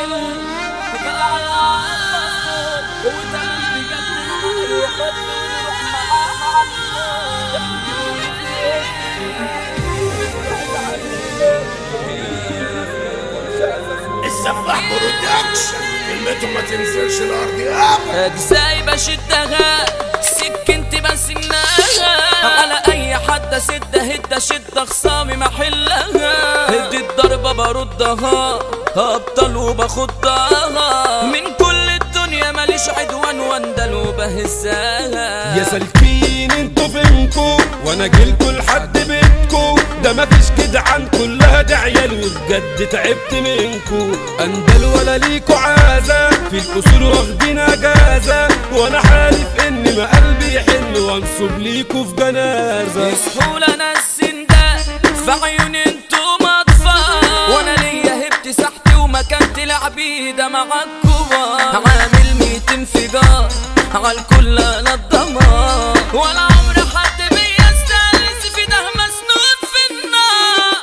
السفاح برودكشن كلمته ما تنزلش الارض ابدا ازاي بشدها سكنتي بسناها على اي حد سد هد شد خصامي محلها هدي الضربة بردها ابطل وبخضها من كل الدنيا ماليش عدوان واندل وبهزها يا سالكين انتوا فينكو وانا جيلكوا لحد بيتكو ده مفيش كده عن كلها ده عيال وبجد تعبت منكو اندل ولا ليكوا عازة في الاصول واخدين اجازة وانا حالف ان ما قلبي يحن وانصب ليكوا في جنازة سهولة نسين ده في عيوني انتوا مطفى وانا ليا هبت ساحتي ومكانتي العبيدة مع الكبار عامل ميت انفجار عالكل انا الدمار ولا عمر حد بيستانس في ده مسنود في النار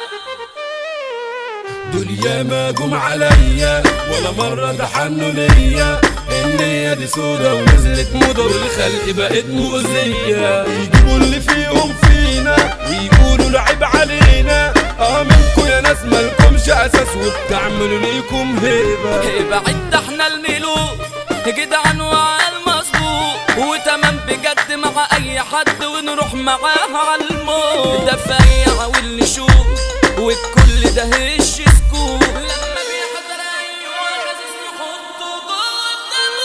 دول ياما جم عليا ولا مرة تحنوا ليا النية دي سودا ونزلت موضة والخلق بقت مؤذية يجيبوا اللي فيهم فينا ويقولوا لعب علينا اه منكم يا ناس مالكمش اساس وبتعملوا ليكم هيبة بعد ده احنا الملوك جدعان وعلى المظبوط وتمام بجد مع اي حد ونروح معاه على الموت ده فيع واللي شوف والكل ده هش سكوت لما بيحضر ايوه لازم نحطه جوه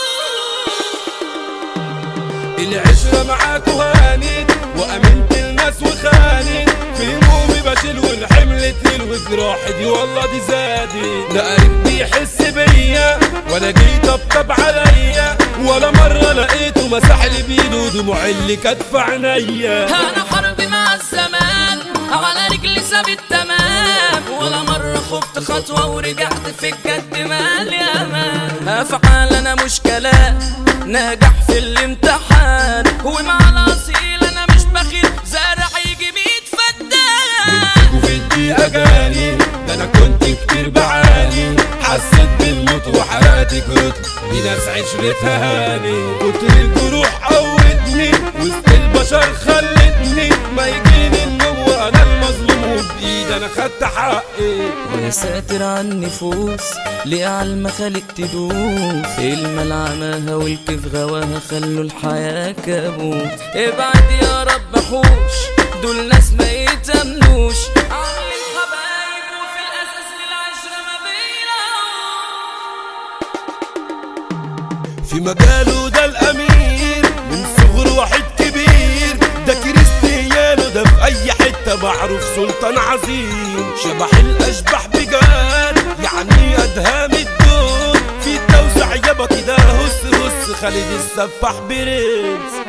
التابوت العشرة معاكوا هانت وامنت الناس وخانت في همومي بشيل والحمل تقيل وجراحي دي والله دي زادت ده قريب بيحس بيا ولا جيت طبطب عليا ولا مرة لقيته مسح لي بيده دموع اللي كانت في عينيا انا حربي مع الزمان على رجلي ثابت تمام ولا مرة خفت خطوة ورجعت في الجد مالي امان افعال انا مش كلام ناجح في الامتحان ومع الاصيل انا مش بخيل زارع يجي ميت فدان وفي الدقيقة جاني ده انا كنت كتير بعاني حسيت بالموت وحياتي كتر دي ناس عشرتها هاني كتر الجروح قوتني وسط البشر خلتني ما يجيني النوم وانا المظلوم وبايد انا خدت حقي يا ساتر عن النفوس ليه عالما خلق تدوس الملعمة والكيف غواها خلوا الحياة كابوس ابعد يا رب حوش دول ناس ما يتمنوش عامل الحبايب وفي الاساس للعشرة ما بيلاقوش في مجاله ده الامير من صغره واحد كبير ده كريستيانو ده في اي حته معروف سلطان عظيم شبح الاشباح بجد يعني ادهام الدود في التوزيع يابا كده هس هس خالد السفاح برنس